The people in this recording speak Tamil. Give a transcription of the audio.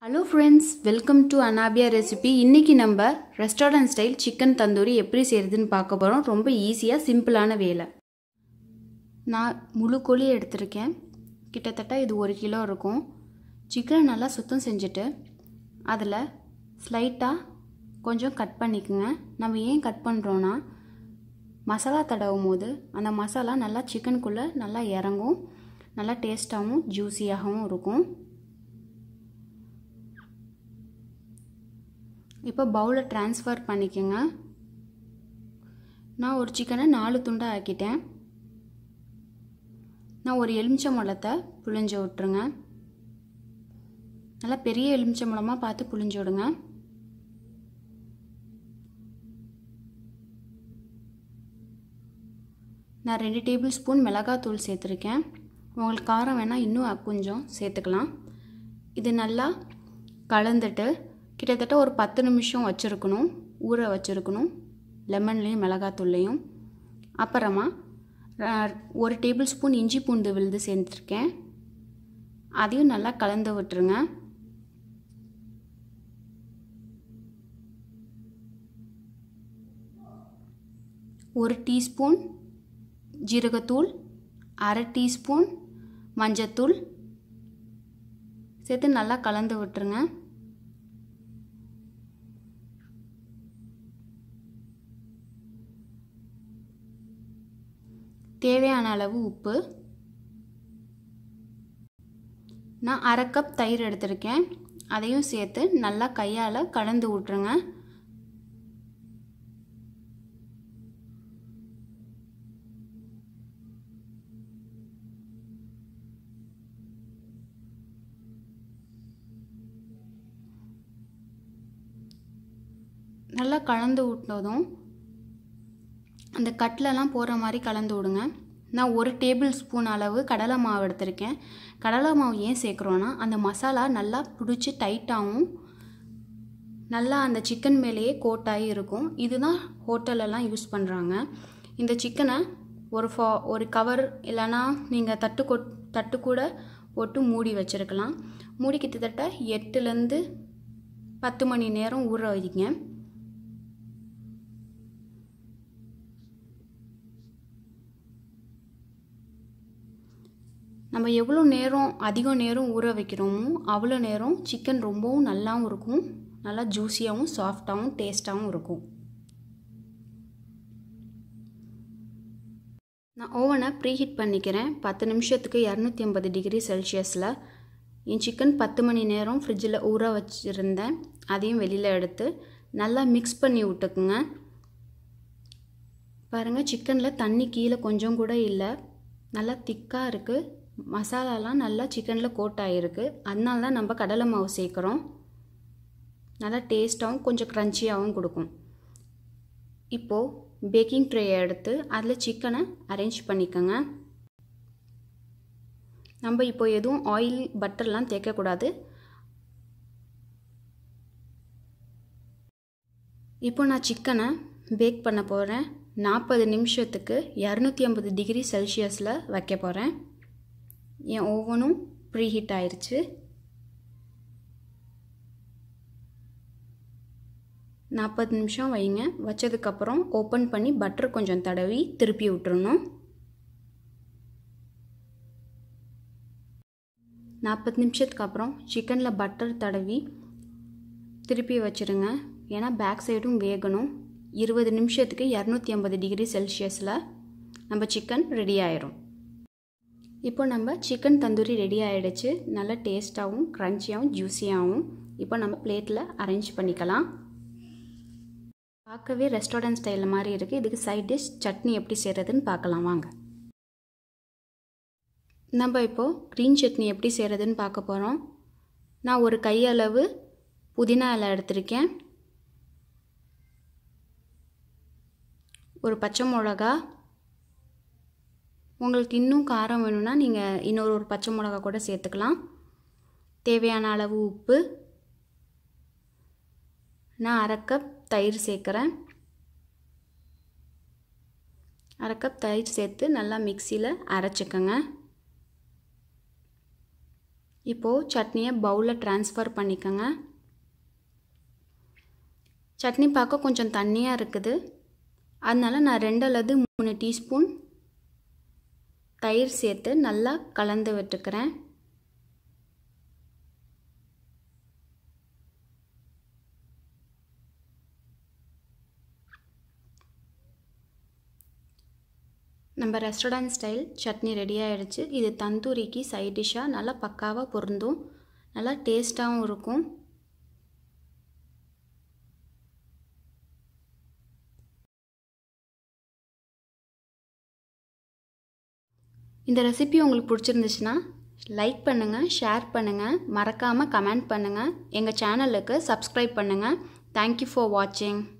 hello friends welcome to Anabia recipe இன்றைக்கி நம்ம ரெஸ்டாரண்ட் ஸ்டைல் சிக்கன் தந்தூரி எப்படி செய்கிறதுன்னு பார்க்க போகிறோம் ரொம்ப ஈஸியாக சிம்பிளான வேலை நான் முழு கோழி எடுத்திருக்கேன் கிட்டத்தட்ட இது ஒரு கிலோ இருக்கும் சிக்கனை நல்லா சுத்தம் செஞ்சுட்டு அதில் ஸ்லைட்டாக கொஞ்சம் கட் பண்ணிக்கோங்க நம்ம ஏன் கட் பண்ணுறோன்னா மசாலா தடவும் போது அந்த மசாலா நல்லா சிக்கனுக்குள்ளே நல்லா இறங்கும் நல்லா டேஸ்ட்டாகவும் ஜூஸியாகவும் இருக்கும் இப்போ பவுலை ட்ரான்ஸ்ஃபர் பண்ணிக்கோங்க நான் ஒரு சிக்கனை நாலு துண்டாக ஆக்கிட்டேன் நான் ஒரு எலுமிச்சம்பழத்தை புழிஞ்சு விட்ருங்க நல்லா பெரிய எலுமிச்சம்பழமாக பார்த்து புழிஞ்சு விடுங்க நான் ரெண்டு டேபிள் ஸ்பூன் மிளகாத்தூள் சேர்த்துருக்கேன் உங்களுக்கு காரம் வேணால் இன்னும் கொஞ்சம் சேர்த்துக்கலாம் இது நல்லா கலந்துட்டு கிட்டத்தட்ட ஒரு பத்து நிமிஷம் வச்சுருக்கணும் ஊற வச்சுருக்கணும் லெமன்லேயும் மிளகாத்தூள்லையும் அப்புறமா ஒரு டேபிள் ஸ்பூன் இஞ்சி பூண்டு விழுது சேர்த்துருக்கேன் அதையும் நல்லா கலந்து விட்டுருங்க ஒரு டீஸ்பூன் ஜீரகத்தூள் அரை டீஸ்பூன் மஞ்சத்தூள் சேர்த்து நல்லா கலந்து விட்டுருங்க தேவையான அளவு உப்பு நான் அரை கப் தயிர் எடுத்திருக்கேன் அதையும் சேர்த்து நல்லா கையால் கலந்து விட்ருங்க நல்லா கலந்து விட்டதும் அந்த கட்லலாம் போகிற மாதிரி கலந்து விடுங்க நான் ஒரு டேபிள் ஸ்பூன் அளவு கடலை மாவு எடுத்திருக்கேன் கடலை மாவு ஏன் சேர்க்குறோன்னா அந்த மசாலா நல்லா பிடிச்சி டைட்டாகவும் நல்லா அந்த சிக்கன் மேலேயே கோட்டாகி இருக்கும் இதுதான் ஹோட்டலெல்லாம் யூஸ் பண்ணுறாங்க இந்த சிக்கனை ஒரு ஃபா ஒரு கவர் இல்லைனா நீங்கள் தட்டு கொ தட்டு கூட போட்டு மூடி வச்சுருக்கலாம் மூடி கிட்டத்தட்ட எட்டுலேருந்து பத்து மணி நேரம் ஊற வைங்க நம்ம எவ்வளோ நேரம் அதிக நேரம் ஊற வைக்கிறோமோ அவ்வளோ நேரம் சிக்கன் ரொம்பவும் நல்லாவும் இருக்கும் நல்லா ஜூஸியாகவும் சாஃப்டாகவும் டேஸ்ட்டாகவும் இருக்கும் நான் ஓவனை ப்ரீஹீட் பண்ணிக்கிறேன் பத்து நிமிஷத்துக்கு இரநூத்தி ஐம்பது டிகிரி செல்சியஸில் என் சிக்கன் பத்து மணி நேரம் ஃப்ரிட்ஜில் ஊற வச்சுருந்தேன் அதையும் வெளியில் எடுத்து நல்லா மிக்ஸ் பண்ணி விட்டுக்குங்க பாருங்கள் சிக்கனில் தண்ணி கீழே கொஞ்சம் கூட இல்லை நல்லா திக்காக இருக்குது மசாலாலாம் நல்லா சிக்கனில் கோட் ஆகிருக்கு அதனால தான் நம்ம கடலை மாவு சேர்க்குறோம் நல்லா டேஸ்ட்டாகவும் கொஞ்சம் க்ரன்ச்சியாகவும் கொடுக்கும் இப்போது பேக்கிங் ட்ரேயை எடுத்து அதில் சிக்கனை அரேஞ்ச் பண்ணிக்கோங்க நம்ம இப்போ எதுவும் ஆயில் பட்டர்லாம் தேய்க்கக்கூடாது இப்போ நான் சிக்கனை பேக் பண்ண போகிறேன் நாற்பது நிமிஷத்துக்கு இரநூத்தி ஐம்பது டிகிரி செல்சியஸில் வைக்க போகிறேன் என் ஓவனும் ப்ரீஹீட் ஆயிடுச்சு நாற்பது நிமிஷம் வைங்க வச்சதுக்கப்புறம் ஓப்பன் பண்ணி பட்டர் கொஞ்சம் தடவி திருப்பி விட்டுறணும் நாற்பது நிமிஷத்துக்கு அப்புறம் சிக்கனில் பட்டர் தடவி திருப்பி வச்சுருங்க ஏன்னா பேக் சைடும் வேகணும் இருபது நிமிஷத்துக்கு இரநூத்தி ஐம்பது டிகிரி செல்சியஸில் நம்ம சிக்கன் ரெடி ஆயிரும் இப்போ நம்ம சிக்கன் தந்தூரி ரெடி ஆகிடுச்சு நல்ல டேஸ்ட்டாகவும் க்ரன்ச்சியாகவும் ஜூஸியாகவும் இப்போ நம்ம பிளேட்டில் அரேஞ்ச் பண்ணிக்கலாம் பார்க்கவே ரெஸ்டாரண்ட் ஸ்டைலில் மாதிரி இருக்குது இதுக்கு சைட் டிஷ் சட்னி எப்படி செய்கிறதுன்னு பார்க்கலாம் வாங்க நம்ம இப்போது க்ரீன் சட்னி எப்படி செய்கிறதுன்னு பார்க்க போகிறோம் நான் ஒரு கையளவு புதினா இலை எடுத்திருக்கேன் ஒரு பச்சை மிளகா உங்களுக்கு இன்னும் காரம் வேணும்னா நீங்கள் இன்னொரு ஒரு பச்சை மிளகா கூட சேர்த்துக்கலாம் தேவையான அளவு உப்பு நான் அரை கப் தயிர் சேர்க்குறேன் அரை கப் தயிர் சேர்த்து நல்லா மிக்சியில் அரைச்சிக்கோங்க இப்போது சட்னியை பவுலில் ட்ரான்ஸ்ஃபர் பண்ணிக்கோங்க சட்னி பார்க்க கொஞ்சம் தண்ணியாக இருக்குது அதனால் நான் ரெண்டு அல்லது மூணு டீஸ்பூன் தயிர் சேர்த்து நல்லா கலந்து விட்டுக்கிறேன் நம்ம ரெஸ்டாரண்ட் ஸ்டைல் சட்னி ரெடி ஆகிடுச்சு இது தந்தூரிக்கு சைட் டிஷ்ஷாக நல்லா பக்காவாக பொருந்தும் நல்லா டேஸ்ட்டாகவும் இருக்கும் இந்த ரெசிபி உங்களுக்கு பிடிச்சிருந்துச்சுன்னா லைக் பண்ணுங்கள் ஷேர் பண்ணுங்கள் மறக்காமல் கமெண்ட் பண்ணுங்கள் எங்கள் சேனலுக்கு சப்ஸ்கிரைப் பண்ணுங்கள் தேங்க்யூ ஃபார் வாட்சிங்